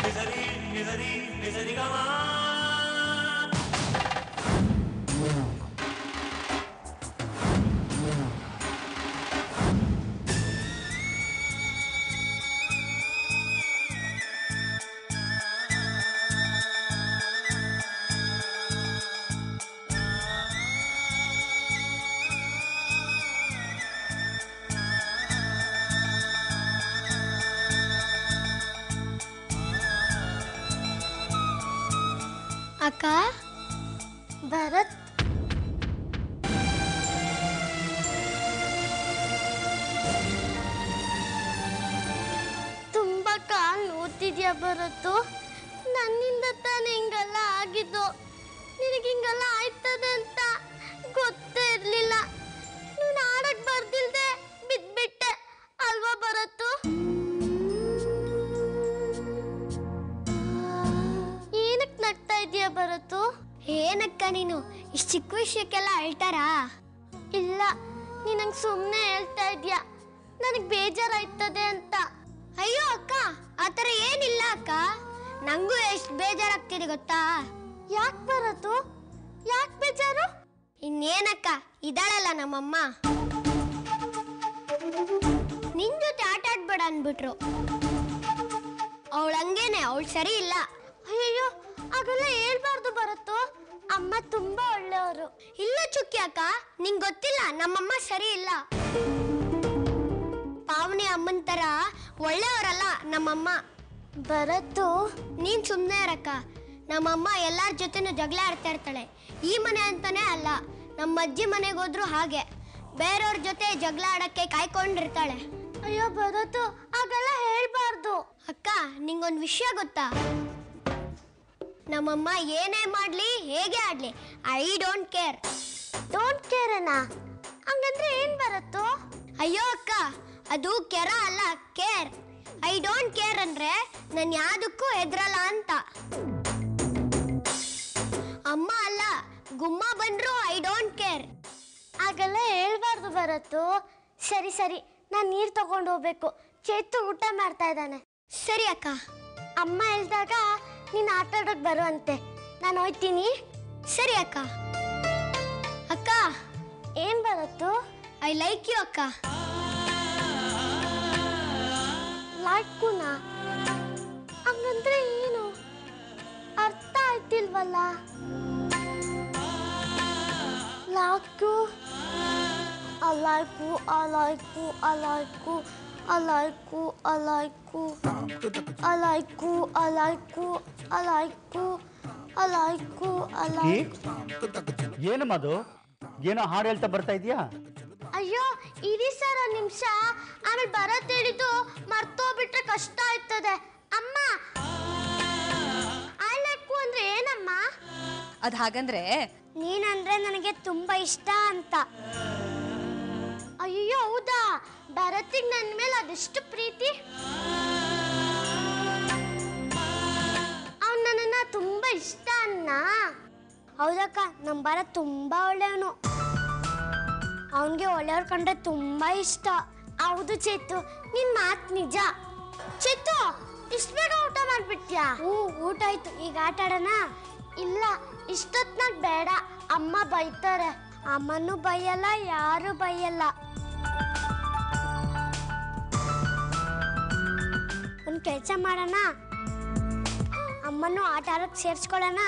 ಅಕ್ಕ ಭರತ್ ತುಂಬಾ ಕಾಲ್ ನೋಡ್ತಿದ್ಯಾ ಭರತ್ತು ನನ್ನಿಂದ ತಾನೇ ಹಿಂಗೆಲ್ಲ ಆಗಿದ್ದು ನಿನಗೆ ಹಿಂಗೆಲ್ಲ ಆಯ್ತದೆ ಅಂತ ಗೊತ್ತೇ ಇರ್ಲಿಲ್ಲ ನೀನು ಆಡಕ್ ಬರ್ದಿಲ್ದೆ ಬಿದ್ಬಿಟ್ಟೆ ಅಲ್ವಾ ಭರತ್ತು ಏನಕ್ ನಗ್ತಾ ಇದೀಯ ಭರತು ಏನಕ್ಕ ನೀನು ಇಷ್ಟು ಚಿಕ್ಕ ವಿಷಯಕ್ಕೆಲ್ಲ ಅಳ್ತಾರಾ ಇಲ್ಲ ನೀನಂಗ್ ಸುಮ್ಮನೆ ಹೇಳ್ತಾ ಇದೀಯ ನನಗ್ ಬೇಜಾರಾಯ್ತದೆ ಅಂತ ಅಯ್ಯೋ ಅಕ್ಕ ಆತರ ಏನಿಲ್ಲ ಅಕ್ಕ ನಂಗೂ ಎಷ್ಟು ಬೇಜಾರಾಗ್ತಿದೆ ಗೊತ್ತಾ ಯಾಕೆ ಬರತು ಯಾಕೆ ಬೇಜಾರು ಇನ್ನೇನಕ್ಕ ಇದಾಳಲ್ಲ ನಮ್ಮಮ್ಮ ನಿನ್ ಜೊತೆ ಆಟ ಆಡ್ಬೇಡ ಅನ್ಬಿಟ್ರು ಅವಳು ಹಂಗೇನೆ ಅವಳು ಸರಿ ಇಲ್ಲ ಅಯ್ಯಯ್ಯೋ ಹಾಗೆಲ್ಲ ಹೇಳ್ಬಾರ್ದು ಬರುತ್ತೋ ಅಮ್ಮ ತುಂಬಾ ಒಳ್ಳೆಯವರು ಇಲ್ಲ ಚುಕ್ಕಿ ಅಕ್ಕ ನಿಂಗ್ ಗೊತ್ತಿಲ್ಲ ನಮ್ಮಮ್ಮ ಸರಿ ಇಲ್ಲ ಪಾವನಿ ಅಮ್ಮನ ತರ ಒಳ್ಳೆಯವರಲ್ಲ ನಮ್ಮಮ್ಮ ಬರತ್ತು ನೀನ್ ಸುಮ್ಮನೆ ಇರಕ್ಕ ನಮ್ಮಮ್ಮ ಎಲ್ಲಾರ ಜೊತೆನೂ ಜಗಳ ಆಡ್ತಾ ಇರ್ತಾಳೆ ಈ ಮನೆ ಅಂತಾನೆ ಅಲ್ಲ ನಮ್ಮ ಅಜ್ಜಿ ಮನೆಗೆ ಹೋದ್ರು ಹಾಗೆ ಬೇರೆಯವ್ರ ಜೊತೆ ಜಗಳ ಆಡಕ್ಕೆ ಕಾಯ್ಕೊಂಡಿರ್ತಾಳೆ ಅಯ್ಯೋ ಬರತ್ತು ಹಾಗೆಲ್ಲ ಹೇಳ್ಬಾರ್ದು ಅಕ್ಕ ನಿಂಗೊಂದು ವಿಷಯ ಗೊತ್ತಾ ನಮ್ಮಮ್ಮ ಏನೇ ಮಾಡ್ಲಿ ಹೇಗೆ ಆಡ್ಲಿ I don't care don't care ಅಣ್ಣ ಹಂಗಂದ್ರೆ ಏನ್ ಬರುತ್ತೋ ಅಯ್ಯೋ ಅಕ್ಕ ಅದು ಕೆರ ಅಲ್ಲ ಕೇರ್ ಐ ಡೋಂಟ್ ಕೇರ್ ಅಂದ್ರೆ ನಾನು ಯಾವ್ದಕ್ಕೂ ಹೆದ್ರಲ್ಲ ಅಂತ ಅಮ್ಮ ಅಲ್ಲ ಗುಮ್ಮ ಬಂದ್ರು ಐ ಡೋಂಟ್ ಕೇರ್ ಹಾಗೆಲ್ಲ ಹೇಳ್ಬಾರ್ದು ಬರತ್ತು ಸರಿ ಸರಿ ನಾನು ನೀರು ತಗೊಂಡು ಹೋಗ್ಬೇಕು ಚೇತು ಊಟ ಮಾಡ್ತಾ ಇದ್ದಾನೆ ಸರಿ ಅಕ್ಕ ಅಮ್ಮ ಹೇಳ್ದಾಗ ನೀನು ಆಟ ಆಡೋಕೆ ಬರುವಂತೆ ನಾನು ಹೋಯ್ತೀನಿ ಸರಿ ಅಕ್ಕ ಅಕ್ಕ ಏನ್ ಬರತ್ತು ಐ ಲೈಕ್ ಯು ಅಕ್ಕ ಲೈಕುನ ಹಂಗಂದ್ರೆ ಏನು ಅರ್ಥ ಆಯ್ತಿಲ್ವಲ್ಲ ಲಾಕು ಅಲಾಯ್ಕು ಅಲಾಯ್ಕು ಅಲಾಯ್ಕು ಅಲಾಯ್ಕು ಅಲಾಯ್ಕು ಅಲಾಯ್ಕು ಅಲಾಯ್ಕು ಅಲಾಯ್ಕು ಅಲಾಯ್ಕು ಅಲಾಯ್ಕು ಏನಮ್ಮ ಅದು ಏನೋ ಹಾಡು ಹೇಳ್ತಾ ಬರ್ತಾ ಇದೆಯಾ ಅಯ್ಯೋ ಇರಿ ಸರ್ ಒಂದ್ ನಿಮಿಷ ಆಮೇಲೆ ಬರತ್ ಹೇಳಿದ್ದು ಮರ್ತೋಗ್ಬಿಟ್ರೆ ಕಷ್ಟ ಆಯ್ತದೆ ಅಮ್ಮ ಆಯ್ಲಕ್ಕು ಅಂದ್ರೆ ಏನಮ್ಮ ಅದ್ ಹಾಗಂದ್ರೆ ನೀನಂದ್ರೆ ನನಗೆ ತುಂಬಾ ಇಷ್ಟ ಅಂತ ಅಯ್ಯೋ ಹೌದಾ ಭರತಿಗ್ ನನ್ನ ಮೇಲೆ ಅದೆಷ್ಟು ಪ್ರೀತಿ ಅವ್ನು ನನ್ನನ್ನ ತುಂಬಾ ಇಷ್ಟ ಅನ್ನ ಹೌದಕ್ಕ ನಮ್ಮ ಭರತ್ ತುಂಬಾ ಒಳ್ಳೆಯವನು ಅವನಿಗೆ ಒಳ್ಳೆಯವ್ರ ಕಂಡ್ರೆ ತುಂಬಾ ಇಷ್ಟ ಹೌದು ಚೇತು ನಿನ್ ಮಾತ್ ನಿಜ ಚೇತು ಇಷ್ಟ ಬೇಗ ಊಟ ಮಾಡ್ಬಿಟ್ಯಾ ಹ್ಞೂ ಊಟ ಆಯ್ತು ಈಗ ಆಟ ಆಡೋಣ ಇಲ್ಲ ಇಷ್ಟೊತ್ನಾಗ ಬೇಡ ಅಮ್ಮ ಬೈತಾರೆ ಅಮ್ಮನೂ ಬೈಯಲ್ಲ ಯಾರು ಬೈಯಲ್ಲ ಒಂದು ಕೆಲಸ ಮಾಡೋಣ ಅಮ್ಮನೂ ಆಟ ಆಡೋಕೆ ಸೇರಿಸ್ಕೊಳ್ಳೋಣ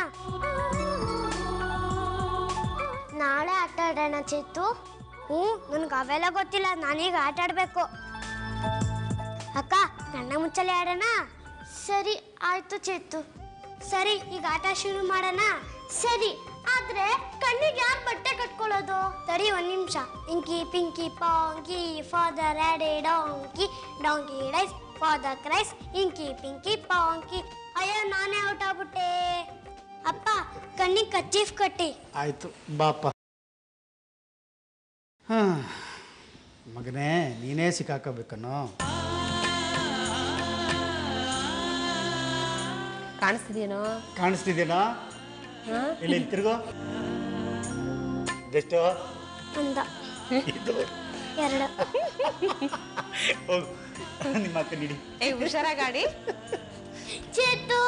ನಾಳೆ ಆಟ ಆಡೋಣ ಚೇತು ಹ್ಞೂ ನನಗೆ ಅವೆಲ್ಲ ಗೊತ್ತಿಲ್ಲ ನಾನೀಗ ಆಟ ಆಡಬೇಕು ಅಕ್ಕ ಗಂಡ ಮುಚ್ಚಲೆ ಆಡೋಣ ಸರಿ ಆಯ್ತು ಚೇತು ಸರಿ ಈಗ ಆಟ ಶುರು ಮಾಡೋಣ ಸರಿ ಆದ್ರೆ ಕಣ್ಣಿಗೆ ಯಾರು ಬಟ್ಟೆ ಕಟ್ಕೊಳ್ಳೋದು ತಡಿ ಒಂದ್ ನಿಮಿಷ inky pinky ponky father had a donkey donkey died father cried inky pinky ponky ಅಯ್ಯೋ ನಾನೇ ಔಟ್ ಆಗ್ಬಿಟ್ಟೆ ಅಪ್ಪ ಕಣ್ಣಿಗೆ ಕಚ್ಚೀಫ್ ಕಟ್ಟಿ ಆಯ್ತು ಬಾಪ ಹಾಂ ಮಗನೇ ನೀನೇ ಸಿಕ್ಕಾಕೋಬೇಕನ್ನೋ ಕಾಣಿಸ್ತಿದೇನೋ ಕಾಣಿಸ್ತಿದ್ದೇನೋ ಇಲ್ಲಿ ತಿರ್ಗೋ ಇದೆಷ್ಟು ಒಂದ ಇದು ಎರಡು ಹೋಗು ನಿಮ್ಮ ಅಕ್ಕ ನಿಡಿ ಏ ಹುಷಾರ ಗಾಡಿ ಚೇತು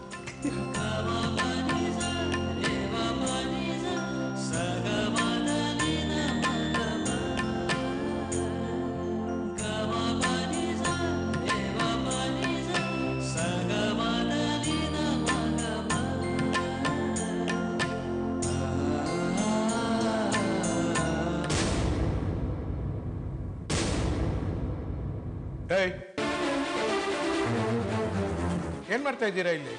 ಏಯ್ ಏನ್ ಮಾಡ್ತಾ ಇದ್ದೀರಾ ಇಲ್ಲಿ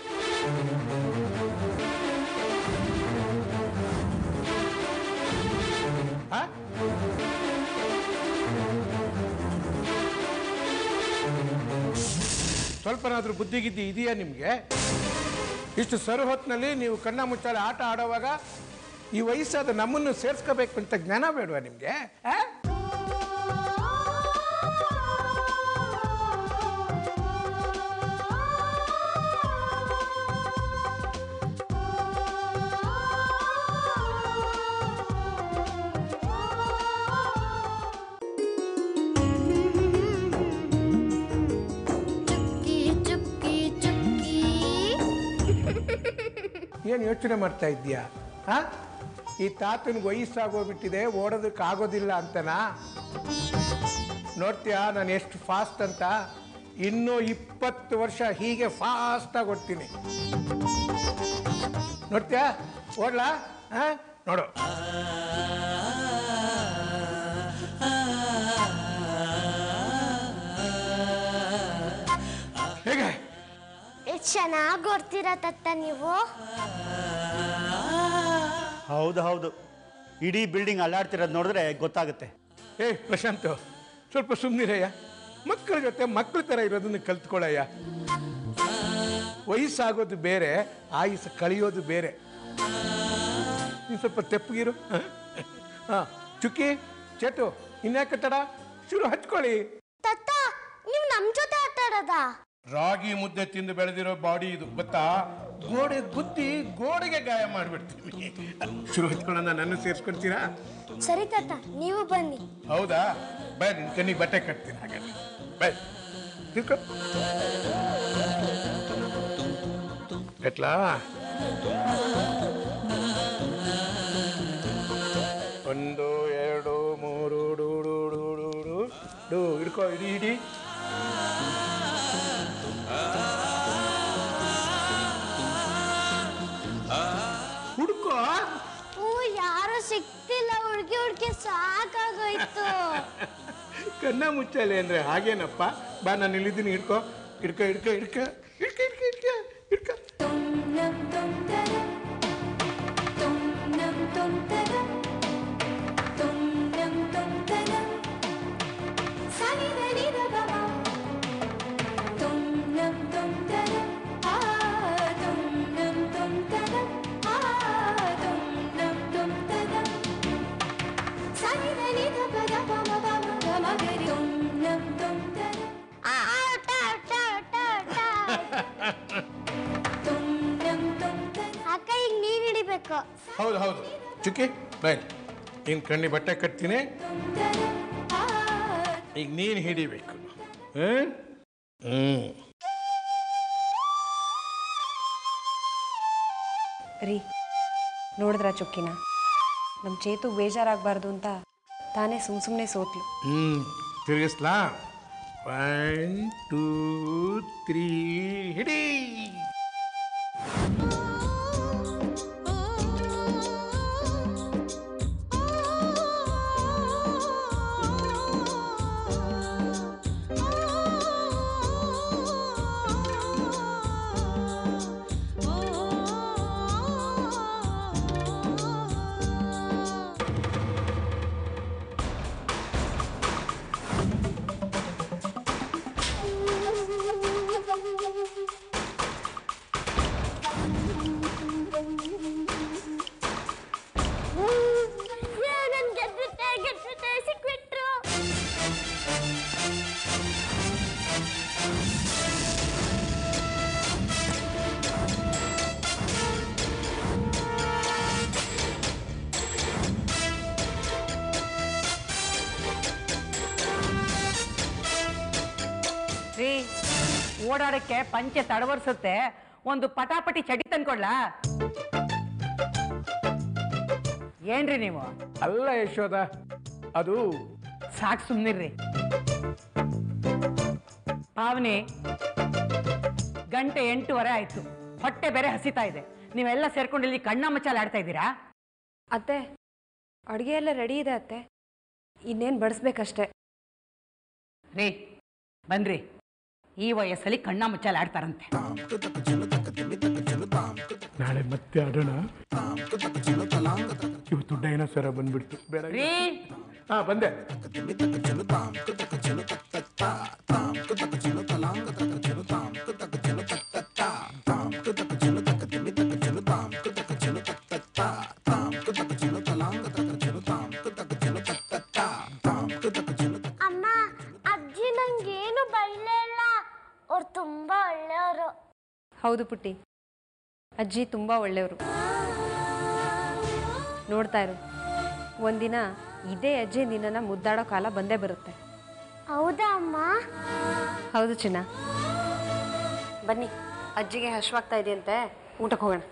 ಆ? ಸ್ವಲ್ಪನಾದ್ರೂ ಬುದ್ಧಿಗಿದ್ದಿ ಇದೆಯಾ ನಿಮಗೆ ಇಷ್ಟು ಸರು ಹೊತ್ತಿನಲ್ಲಿ ನೀವು ಕಣ್ಣ ಮುಚ್ಚಾಲೆ ಆಟ ಆಡುವಾಗ ಈ ವಯಸ್ಸಾದ ನಮ್ಮನ್ನು ಸೇರ್ಸ್ಕೋಬೇಕು ಅಂತ ಜ್ಞಾನ ಬೇಡವಾ ನಿಮಗೆ ಆ ಚುಕ್ಕಿ ಚುಕ್ಕಿ ಚುಕ್ಕಿ ಏನು ಯೋಚನೆ ಮಾಡ್ತಾ ಇದ್ದೀಯಾ ಆ ಈ ತಾತನಿಗೆ ವಯಸ್ಸಾಗೋಗ್ಬಿಟ್ಟಿದೆ ಓಡೋದಕ್ಕೆ ಆಗೋದಿಲ್ಲ ಅಂತನಾ ನೋಡ್ತೀಯಾ ನಾನು ಎಷ್ಟು ಫಾಸ್ಟ್ ಅಂತ ಇನ್ನೂ ಇಪ್ಪತ್ತು ವರ್ಷ ಹೀಗೆ ಫಾಸ್ಟಾಗಿ ಓಡ್ತೀನಿ ನೋಡ್ತೀಯಾ ಓಡ್ಲಾ ಆ ನೋಡು ಹೇಗೆ ಎಷ್ಟು ಚೆನ್ನಾಗಿ ಓಡ್ತೀರ ತತ್ತ ನೀವು ಹೌದು ಹೌದು ಇಡೀ ಬಿಲ್ಡಿಂಗ್ ಅಲ್ಲಾಡ್ತಿರೋದು ನೋಡಿದ್ರೆ ಗೊತ್ತಾಗುತ್ತೆ ಏ ಪ್ರಶಾಂತ್ ಸ್ವಲ್ಪ ಸುಮ್ಮನಿರಯ್ಯ ಮಕ್ಕಳ ಜೊತೆ ಮಕ್ಕಳ ಥರ ಇರೋದನ್ನ ಕಲ್ತ್ಕೊಳ್ಳಯ್ಯ ವಯಸ್ಸಾಗೋದು ಬೇರೆ ಆಯುಸ್ ಕಳೆಯೋದು ಬೇರೆ ನೀನು ಸ್ವಲ್ಪ ತೆಪ್ಪಗಿರು ಹಾಂ ಚುಕ್ಕಿ ಚೇಟು ಇನ್ಯಾಕೆ ತಡ ಶುರು ಹಚ್ಕೊಳ್ಳಿ ತತ್ತ ನೀವು ನಮ್ಮ ಜೊತೆ ಆಟ ಆಡೋದಾ ರಾಗಿ ಮುದ್ದೆ ತಿಂದು ಬೆಳೆದಿರೋ ಬಾಡಿ ಇದು ಗೊತ್ತಾ ಗೋಡೆ ಗುದ್ದಿ ಗೋಡೆಗೆ ಗಾಯ ಮಾಡಿಬಿಡ್ತೀನಿ ಶುರು ಹಚ್ಕೊಳ್ಳೋಣ ನನ್ನ ಸೇರಿಸ್ಕೊಳ್ತೀರಾ ಸರಿ ತಾತ ನೀವು ಬನ್ನಿ ಹೌದಾ ಬೈ ನಿನ್ ಕಣ್ಣಿಗೆ ಬಟ್ಟೆ ಕಟ್ತೀನಿ ಹಾಗಾದ್ರೆ ಬೈ ತಿಳ್ಕೊ ಕಟ್ಲಾ ಒಂದು ಎರಡು ಮೂರು ಡು ಡು ಡು ಡು ಡು ಡು ಹಿಡ್ಕೊ ಇಡಿ ಇಡಿ ಹುಡ್ಕೋ ಹ್ಞೂ ಯಾರು ಸಿಕ್ತಿಲ್ಲ ಹುಡುಗಿ ಹುಡುಗಿ ಸಾಕಾಗೋಯ್ತು ಕಣ್ಣ ಮುಚ್ಚಾಲೆ ಅಂದ್ರೆ ಹಾಗೇನಪ್ಪ ಬಾ ನಾನು ಇಲ್ಲಿದ್ದೀನಿ ಹಿಡ್ಕೊ ಹಿಡ್ಕೊ ಹಿಡ್ಕೊ ಹಿಡ್ಕೊ ಹಿಡ್ಕೊ ಹಿಡ್ಕೊ ಹಿಡ್ಕೊ ಹಿಡ್ಕೊ ಆ, ಆಟ, ಆಟ, ಆಟ, ಆಟ. ಅಕ್ಕ ಈಗ ನೀನ್ ಹಿಡಿಬೇಕು ಹೌದು ಹೌದು ಚುಕ್ಕಿ ಬೈ ನೀನು ಕಣ್ಣಿ ಬಟ್ಟೆ ಕಟ್ತೀನಿ ಈಗ ನೀನು ಹಿಡಿಬೇಕು ಹ್ಮ್ ಹ್ಮ್ ರೀ ನೋಡಿದ್ರ ಚುಕ್ಕಿನ ನಮ್ಮ ಚೇತು ಬೇಜಾರಾಗಬಾರ್ದು ಅಂತ ತಾನೇ ಸುಮ್ ಸುಮ್ಮನೆ ಸೋತ್ಲು ಹ್ಮ್ ತಿರುಗಿಸ್ಲಾ ಒನ್ ಟೂ ತ್ರೀ ಹಿಡಿ ಓಡಾಡಕ್ಕೆ ಪಂಚೆ ತಡವರ್ಸುತ್ತೆ ಒಂದು ಪಟಾಪಟಿ ಚಡಿ ತಂದ್ಕೊಡ್ಲಾ ಏನ್ರಿ ನೀವು ಅಲ್ಲ ಯಶೋದ ಅದು ಸಾಕ್ ಸುಮ್ನಿರ್ರಿ ಪಾವನಿ ಗಂಟೆ ಎಂಟೂವರೆ ಆಯ್ತು ಹೊಟ್ಟೆ ಬೇರೆ ಹಸಿತಾ ಇದೆ ನೀವೆಲ್ಲ ಸೇರ್ಕೊಂಡು ಇಲ್ಲಿ ಕಣ್ಣ ಮುಚ್ಚಾಲೆ ಆಡ್ತಾ ಇದ್ದೀರಾ ಅತ್ತೆ ಅಡುಗೆ ಎಲ್ಲ ರೆಡಿ ಇದೆ ಅತ್ತೆ ಇನ್ನೇನು ಬಡಿಸ್ಬೇಕಷ್ಟೆ ರೀ ಬನ್ರಿ ಈ ವಯಸ್ಸಲ್ಲಿ ಕಣ್ಣ ಮುಚ್ಚಾಲೆ ಆಡ್ತಾರಂತೆ ನಾಳೆ ಮತ್ತೆ ಆಡೋಣ ಇವತ್ತು ಡೈನೋಸರ ಬಂದ್ಬಿಡ್ತು ಬೇಡ ರೀ ಹಾ ಬಂದೆ ಅಮ್ಮ ಅಜ್ಜಿ ನಂಗೇನು ಬೈಲೇ ಇಲ್ಲ ಅವ್ರು ತುಂಬಾ ಒಳ್ಳೆಯವರು ಹೌದು ಪುಟ್ಟಿ ಅಜ್ಜಿ ತುಂಬ ಒಳ್ಳೆಯವರು ನೋಡ್ತಾ ಇರು ಒಂದಿನ ಇದೇ ಅಜ್ಜಿ ನಿನ್ನನ್ನು ಮುದ್ದಾಡೋ ಕಾಲ ಬಂದೇ ಬರುತ್ತೆ ಹೌದಾ ಅಮ್ಮ ಹೌದು ಚಿನ್ನ ಬನ್ನಿ ಅಜ್ಜಿಗೆ ಹಶ್ವಾಗ್ತಾ ಇದೆಯಂತೆ ಊಟಕ್ಕೆ ಹೋಗೋಣ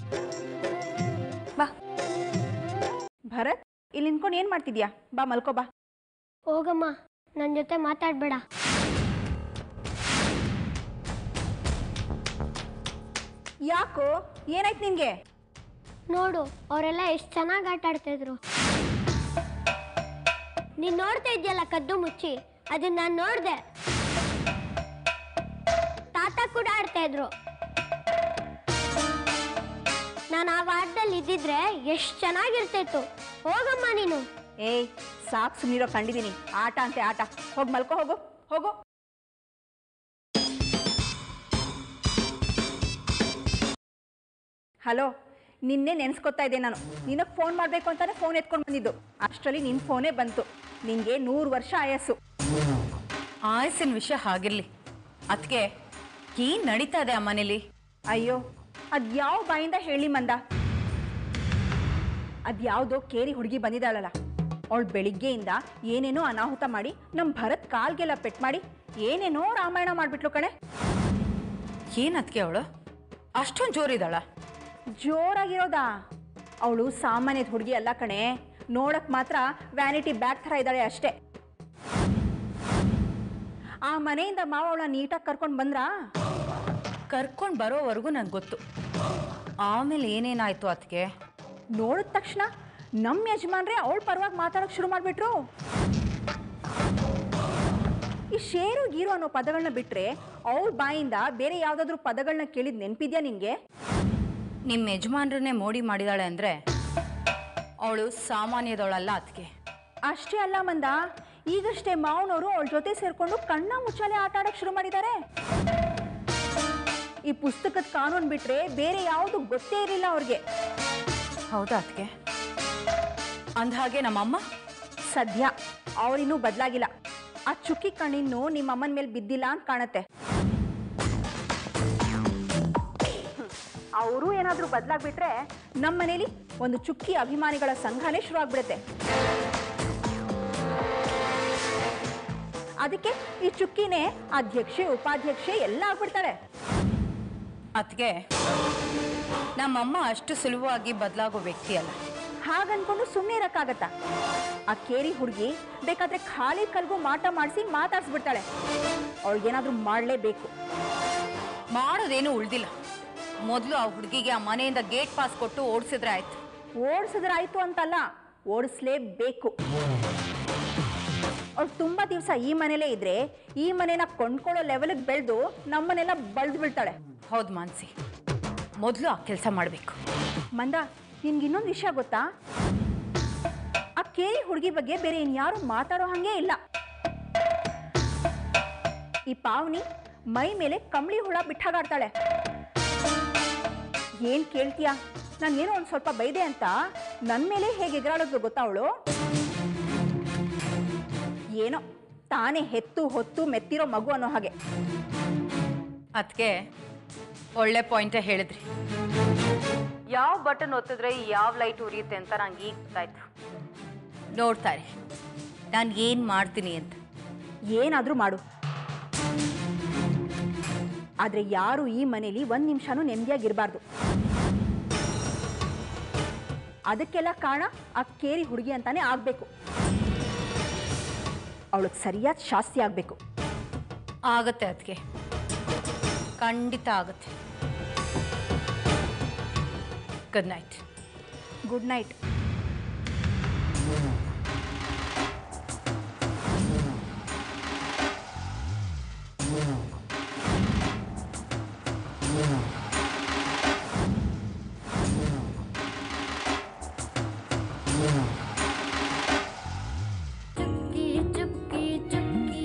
ಬಾ ಭರತ್ ಇಲ್ಲಿ ನಿಂತ್ಕೊಂಡು ಏನು ಮಾಡ್ತಿದ್ಯಾ ಬಾ ಮಲ್ಕೋ ಬಾ ಹೋಗಮ್ಮ ನನ್ನ ಜೊತೆ ಮಾತಾಡ್ಬೇಡ ಯಾಕೋ ಏನಾಯ್ತು ನಿನ್ಗೆ ನೋಡು ಅವರೆಲ್ಲ ಎಷ್ಟು ಚೆನ್ನಾಗಿ ಆಟ ಆಡ್ತಿದ್ರು ನೀನ್ ನೋಡ್ತಾ ಇದೆಯಲ್ಲ ಕದ್ದು ಮುಚ್ಚಿ ಅದನ್ನ ನಾನು ನೋಡ್ದೆ ತಾತ ಕೂಡ ಆಡ್ತಾ ಇದ್ರು ನಾನು ಆ ವಾರದಲ್ಲಿ ಇದ್ದಿದ್ರೆ ಎಷ್ಟು ಚೆನ್ನಾಗಿರ್ತಿತ್ತು ಹೋಗಮ್ಮ ನೀನು ಏಯ್ ಸಾಕು ಸುಮ್ಮನಿರೋ ಕಂಡಿದ್ದೀನಿ ಆಟ ಅಂತೆ ಆಟ ಹೋಗಿ ಮಲ್ಕೋ ಹೋಗು ಹೋಗು ಹಲೋ ನಿನ್ನೆ ನೆನೆಸ್ಕೊತಾ ಇದ್ದೆ ನಾನು ನಿನಗೆ ಫೋನ್ ಮಾಡಬೇಕು ಅಂತಾನೆ ಫೋನ್ ಎತ್ಕೊಂಡು ಬಂದಿದ್ದು ಅಷ್ಟರಲ್ಲಿ ನಿನ್ನ ಫೋನೇ ಬಂತು ನಿನಗೆ ನೂರು ವರ್ಷ ಆಯಸ್ಸು ಆಯಸ್ಸಿನ ವಿಷಯ ಹಾಗಿರ್ಲಿ ಅದಕ್ಕೆ ಏನ್ ನಡೀತಾ ಇದೆ ಆ ಮನೇಲಿ ಅಯ್ಯೋ ಅದ್ಯಾವ ಬಾಯಿಂದ ಹೇಳಿ ಮಂದ ಅದ್ಯಾವುದೋ ಕೇರಿ ಹುಡುಗಿ ಬಂದಿದ್ದಾಳಲ್ಲ ಅವಳು ಬೆಳಿಗ್ಗೆಯಿಂದ ಏನೇನೋ ಅನಾಹುತ ಮಾಡಿ ನಮ್ಮ ಭರತ್ ಕಾಲ್ಗೆಲ್ಲ ಪೆಟ್ ಮಾಡಿ ಏನೇನೋ ರಾಮಾಯಣ ಮಾಡ್ಬಿಟ್ಲು ಕಣೆ ಏನ್ ಅದಕ್ಕೆ ಅವಳು ಅಷ್ಟೊಂದು ಜೋರಿದಾಳ ಜೋರಾಗಿರೋದಾ ಅವಳು ಸಾಮಾನ್ಯದ ಹುಡುಗಿ ಅಲ್ಲ ಕಣೆ ನೋಡಕ್ ಮಾತ್ರ ವ್ಯಾನಿಟಿ ಬ್ಯಾಗ್ ಥರ ಇದ್ದಾಳೆ ಅಷ್ಟೇ ಆ ಮನೆಯಿಂದ ಮಾವ ಅವಳ ನೀಟಾಗಿ ಕರ್ಕೊಂಡು ಬಂದ್ರಾ ಕರ್ಕೊಂಡು ಬರೋವರೆಗೂ ನಂಗೆ ಗೊತ್ತು ಆಮೇಲೆ ಏನೇನಾಯ್ತು ಅದಕ್ಕೆ ನೋಡಿದ ತಕ್ಷಣ ನಮ್ಮ ಯಜಮಾನ್ರೆ ಅವಳ ಪರವಾಗಿ ಮಾತಾಡೋಕೆ ಶುರು ಮಾಡಿಬಿಟ್ರು ಈ ಶೇರು ಗೀರು ಅನ್ನೋ ಪದಗಳನ್ನ ಬಿಟ್ರೆ ಅವ್ರ ಬಾಯಿಂದ ಬೇರೆ ಯಾವುದಾದ್ರೂ ಪದಗಳನ್ನ ಕೇಳಿದ್ ನೆನ್ಪಿದ್ಯಾ ನಿಂಗೆ ನಿಮ್ಮ ಯಜಮಾನ್ರನ್ನೇ ಮೋಡಿ ಮಾಡಿದಾಳೆ ಅಂದ್ರೆ ಅವಳು ಸಾಮಾನ್ಯದವಳಲ್ಲ ಅದಕ್ಕೆ ಅಷ್ಟೇ ಅಲ್ಲ ಮಂದ ಈಗಷ್ಟೇ ಮಾವನವರು ಅವಳ ಜೊತೆ ಸೇರ್ಕೊಂಡು ಕಣ್ಣ ಮುಚ್ಚಾಲೆ ಆಟ ಆಡೋಕೆ ಶುರು ಮಾಡಿದ್ದಾರೆ ಈ ಪುಸ್ತಕದ ಕಾನೂನು ಬಿಟ್ರೆ ಬೇರೆ ಯಾವುದು ಗೊತ್ತೇ ಇರಲಿಲ್ಲ ಅವ್ರಿಗೆ ಹೌದಾ ಅದಕ್ಕೆ ಅಂದಹಾಗೆ ನಮ್ಮಮ್ಮ ಸದ್ಯ ಅವರಿನ್ನೂ ಬದಲಾಗಿಲ್ಲ ಆ ಚುಕ್ಕಿ ಕಣ್ಣಿನ್ನು ನಿಮ್ಮ ಅಮ್ಮನ ಮೇಲೆ ಬಿದ್ದಿಲ್ಲ ಅಂತ ಕಾಣತ್ತೆ ಅವರು ಏನಾದರೂ ಬದಲಾಗ್ಬಿಟ್ರೆ ನಮ್ಮ ಮನೇಲಿ ಒಂದು ಚುಕ್ಕಿ ಅಭಿಮಾನಿಗಳ ಸಂಘನೇ ಶುರು ಆಗ್ಬಿಡುತ್ತೆ ಅದಕ್ಕೆ ಈ ಚುಕ್ಕಿನೇ ಅಧ್ಯಕ್ಷೆ ಉಪಾಧ್ಯಕ್ಷೆ ಎಲ್ಲ ಆಗ್ಬಿಡ್ತಾಳೆ ಅದಕ್ಕೆ ನಮ್ಮಮ್ಮ ಅಷ್ಟು ಸುಲಭವಾಗಿ ಬದಲಾಗೋ ವ್ಯಕ್ತಿ ಅಲ್ಲ ಹಾಗನ್ಕೊಂಡು ಸುಮ್ಮನೆ ಇರಕ್ಕಾಗತ್ತಾ ಆ ಕೇರಿ ಹುಡುಗಿ ಬೇಕಾದ್ರೆ ಖಾಲಿ ಕಲ್ಗೂ ಮಾಟ ಮಾಡಿಸಿ ಮಾತಾಡ್ಸ್ಬಿಡ್ತಾಳೆ ಅವಳಿಗೇನಾದ್ರೂ ಮಾಡಲೇಬೇಕು ಮಾಡೋದೇನು ಉಳ್ದಿಲ್ಲ ಮೊದಲು ಆ ಹುಡುಗಿಗೆ ಆ ಮನೆಯಿಂದ ಗೇಟ್ ಪಾಸ್ ಕೊಟ್ಟು ಓಡಿಸಿದ್ರೆ ಆಯ್ತು ಓಡಿಸಿದ್ರಾಯ್ತು ಅಂತಲ್ಲ ಓಡಿಸ್ಲೇಬೇಕು ಅವ್ಳು ತುಂಬ ದಿವಸ ಈ ಮನೇಲೇ ಇದ್ರೆ ಈ ಮನೇನ ಕೊಂಡ್ಕೊಳ್ಳೋ ಲೆವೆಲ್ಗೆ ಬೆಳೆದು ನಮ್ಮನೆಲ್ಲ ಬಳ್ದು ಬೀಳ್ತಾಳೆ ಹೌದು ಮಾನ್ಸಿ ಮೊದಲು ಆ ಕೆಲಸ ಮಾಡಬೇಕು ಮಂದ ನಿನ್ಗೆ ಇನ್ನೊಂದು ವಿಷಯ ಗೊತ್ತಾ ಆ ಕೇರಿ ಹುಡುಗಿ ಬಗ್ಗೆ ಬೇರೆ ಇನ್ಯಾರು ಮಾತಾಡೋ ಹಾಗೆ ಇಲ್ಲ ಈ ಪಾವನಿ ಮೈ ಮೇಲೆ ಕಂಬಳಿ ಹುಳ ಬಿಟ್ಟಾಗಾಡ್ತಾಳೆ ಏನ್ ಕೇಳ್ತೀಯಾ ನಾನೇನೋ ಒಂದು ಸ್ವಲ್ಪ ಬೈದೆ ಅಂತ ನನ್ನ ಮೇಲೆ ಹೇಗೆ ಎಗರಾಡೋದು ಗೊತ್ತಾ ಅವಳು ಏನೋ ತಾನೇ ಹೆತ್ತು ಹೊತ್ತು ಮೆತ್ತಿರೋ ಮಗು ಅನ್ನೋ ಹಾಗೆ ಅದಕ್ಕೆ ಒಳ್ಳೆ ಪಾಯಿಂಟೇ ಹೇಳಿದ್ರಿ ಯಾವ ಬಟನ್ ಒತ್ತಿದ್ರೆ ಯಾವ ಲೈಟ್ ಉರಿಯುತ್ತೆ ಅಂತ ನಂಗೆ ಈಗ ಗೊತ್ತಾಯ್ತು ನೋಡ್ತಾರೆ ನಾನು ಏನು ಮಾಡ್ತೀನಿ ಅಂತ ಏನಾದರೂ ಮಾಡು ಆದರೆ ಯಾರು ಈ ಮನೇಲಿ ಒಂದು ನಿಮಿಷನೂ ನೆಮ್ಮದಿಯಾಗಿರಬಾರ್ದು ಅದಕ್ಕೆಲ್ಲ ಕಾರಣ ಆ ಕೇರಿ ಹುಡುಗಿ ಅಂತಾನೆ ಆಗಬೇಕು ಅವಳಿಗೆ ಸರಿಯಾದ ಶಾಸ್ತಿ ಆಗಬೇಕು ಆಗತ್ತೆ ಅದಕ್ಕೆ ಖಂಡಿತ ಆಗತ್ತೆ ಗುಡ್ ನೈಟ್ ಗುಡ್ ನೈಟ್ ಚುಕ್ಕಿ ಚುಕ್ಕಿ ಚುಕ್ಕಿ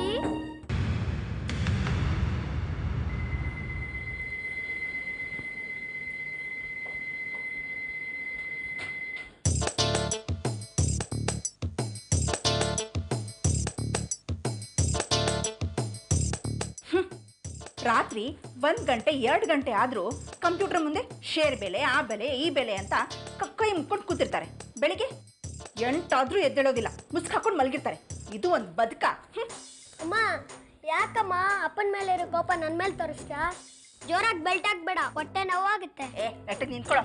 ರಾತ್ರಿ ಒಂದು ಗಂಟೆ ಎರಡು ಗಂಟೆ ಆದರೂ ಕಂಪ್ಯೂಟರ್ ಮುಂದೆ ಶೇರ್ ಬೆಲೆ ಆ ಬೆಲೆ ಈ ಬೆಲೆ ಅಂತ ಕ- ಕೈ ಮುಕ್ಕೊಂಡು ಕೂತಿರ್ತಾರೆ ಬೆಳಿಗ್ಗೆ ಎಂಟಾದರೂ ಎದ್ದೇಳೋದಿಲ್ಲ ಮುಸ್ಕ್ ಹಾಕೊಂಡು ಮಲಗಿರ್ತಾರೆ ಇದು ಒಂದು ಬದುಕ ಹ್ಮ್. ಅಮ್ಮ ಯಾಕಮ್ಮ ಅಪ್ಪನ ಮೇಲೆ ಇರೋ ಕೋಪ ನನ್ನ ಮೇಲೆ ತೋರಿಸ್ತಾ ಜೋರಾಗಿ ಬೆಲ್ಟ್ ಹಾಕ್ಬೇಡ ಹೊಟ್ಟೆ ನೋವಾಗುತ್ತೆ ಏ ನೆಟ್ಟಗೆ ನಿಂತ್ಕೊಳ್ಳೋ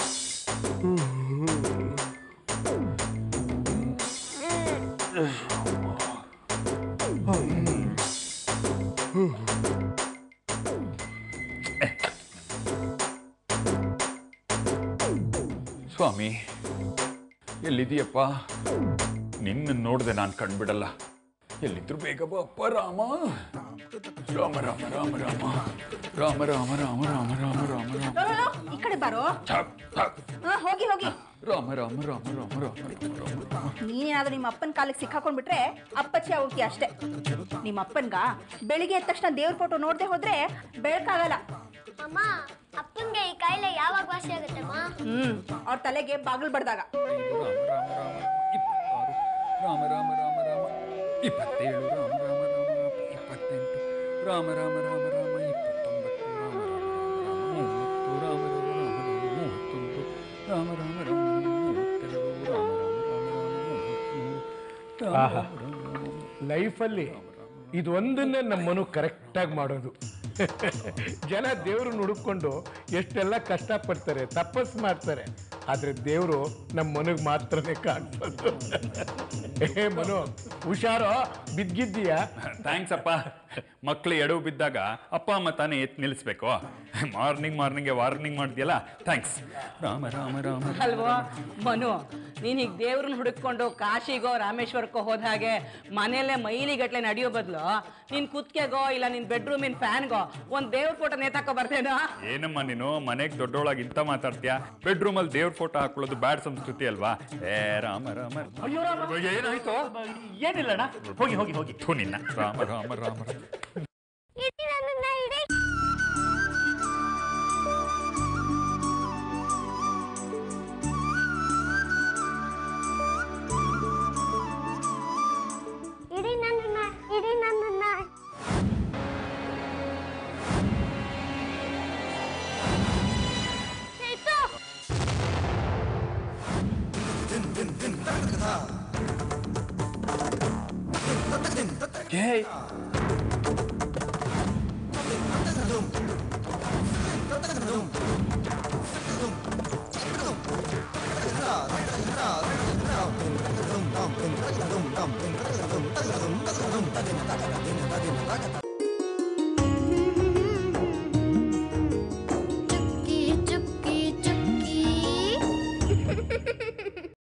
ಸ್ವಾಮಿ ಎಲ್ಲಿದೀಯಪ್ಪ ನಿನ್ನ ನೋಡ್ದೆ ನಾನು ಕಂಡ್ಬಿಡಲ್ಲ ಎಲ್ಲಿದ್ರು ಬೇಗ ಬಾ ಅಪ್ಪ ರಾಮ ರಾಮ ರಾಮ ರಾಮ ರಾಮ ರಾಮ ರಾಮ ರಾಮ ರಾಮ ರಾಮ ರಾಮ ರಾಮ ಲೋ, ಲೋ, ಲೋ, ಈ ಕಡೆ ಬಾರೋ ಥಕ್, ಥಕ್. ಹಾ ಹೋಗಿ ಹೋಗಿ ರಾಮ ರಾಮ ರಾಮ ರಾಮ ರಾಮ ರಾಮ ರಾಮ ನೀನೇನಾದ್ರೂ ನಿಮ್ಮ ಅಪ್ಪನ ಕಾಲಿಗೆ ಸಿಕ್ಕಾಕೊಂಡ್ಬಿಟ್ರೆ ಅಪ್ಪಚ್ಚಿ ಆಗೋಗ್ತೀಯ ಅಷ್ಟೇ ನಿಮ್ಮ ಅಪ್ಪನ್ಗ ಬೆಳಿಗ್ಗೆ ಎದ್ದ ತಕ್ಷಣ ದೇವ್ರ ಫೋಟೋ ನೋಡದೆ ಹೋದ್ರೆ ಬೆಳಕಾಗಲ್ಲ ಅಮ್ಮ ಅಪ್ಪಂಗೆ ಈ ಕಾಯಿಲೆ ಯಾವಾಗ ವಾಸಿ ಆಗುತ್ತಮ್ಮ ಹ್ಮ್ ಅವ್ರ ತಲೆಗೆ ಬಾಗಿಲು ಬಡ್ದಾಗ ರಾಮ ರಾಮ ರಾಮ ರಾಮ ಇಪ್ಪತ್ತೇಳು ರಾಮ ರಾಮ ರಾಮ ಇಪ್ಪತ್ತೆಂಟು ರಾಮ ರಾಮ ರಾಮ ರಾಮ ಇಪ್ಪತ್ತೊಂಬತ್ತು ರಾಮ ರಾಮ ರಾಮ ರಾಮ ಮೂವತ್ತು ರಾಮ ರಾಮ ರಾಮ ರಾಮ ಮೂವತ್ತೊಂದು ರಾಮ ರಾಮ ರಾಮ ಮೂವತ್ತೆರಡು ರಾಮ ರಾಮ ರಾಮ ರಾಮ ಮೂವತ್ಮೂರು ರಾಮ ಆಹಾ. ರಾಮ ರಾಮ ರಾಮ ಲೈಫಲ್ಲಿ ಇದೊಂದನ್ನೇ ನಮ್ಮ ಮನು ಕರೆಕ್ಟಾಗಿ ಮಾಡೋದು ಜನ ದೇವ್ರನ್ನ ಹುಡುಕೊಂಡು ಎಷ್ಟೆಲ್ಲ ಕಷ್ಟಪಡ್ತಾರೆ ತಪಸ್ ಮಾಡ್ತಾರೆ ಆದರೆ ದೇವರು ನಮ್ಮ ಮನೆಗೆ ಮಾತ್ರನೇ ಕಾಣಿಸೋದು ಏ ಮನು ಹುಷಾರೋ ಬಿದ್ದಿದ್ದೀಯಾ ಥ್ಯಾಂಕ್ಸ್ ಅಪ್ಪ ಮಕ್ಳು ಎಡವು ಬಿದ್ದಾಗ ಅಪ್ಪ ಅಮ್ಮ ತಾನೇ ಎತ್ತು ನಿಲ್ಲಿಸ್ಬೇಕು ಮಾರ್ನಿಂಗ್ ಮಾರ್ನಿಂಗ್ಗೆ ವಾರ್ನಿಂಗ್ ಮಾಡ್ತೀಯಲ್ಲ ಥ್ಯಾಂಕ್ಸ್ ರಾಮ ರಾಮ ರಾಮ ಅಲ್ವೋ ಮನು ನೀನು ಈಗ ದೇವ್ರನ್ನ ಹುಡುಕೊಂಡು ಕಾಶಿಗೋ ರಾಮೇಶ್ವರಕ್ಕೋ ಹೋದ ಹಾಗೆ ಮನೆಯಲ್ಲೇ ಮೈಲಿಗಟ್ಲೆ ನಡೆಯೋ ಬದಲು ನಿನ್ ಕುತ್ಕೆಗೋ ಇಲ್ಲ ನಿನ್ ಬೆಡ್ರೂಮಿನ ಫ್ಯಾನ್ಗೋ ಒಂದ್ ದೇವ್ರ ಫೋಟೋ ನೇತಾಕೋ ಬರ್ತೇನೋ ಏನಮ್ಮ ನೀನು ಮನೆಗೆ ದೊಡ್ಡೊಳಗೆ ಇಂತ ಮಾತಾಡ್ತೀಯ ಬೆಡ್ರೂಮಲ್ಲಿ ದೇವ್ರ ಫೋಟೋ ಹಾಕೊಳ್ಳೋದು ಬ್ಯಾಡ್ ಸಂಸ್ಕೃತಿ ಅಲ್ವಾ ಏ ರಾಮ ರಾಮ ಅಯ್ಯೋ ರಾಮ ಏನಾಯ್ತು ಏನಿಲ್ಲಣ್ಣ ಹೋಗಿ ಹೋಗಿ ಹೋಗಿ ಥು ನಿನ್ನ ರಾಮ ರಾಮ ರಾಮ ರಾಮ ಇಡಿ ನನ್ನನ್ನ ಇಡಿ ಇಡಿ ನನ್ನನ್ನ ಇಡಿ ನನ್ನನ್ನ ಚೈತು ಏಯ್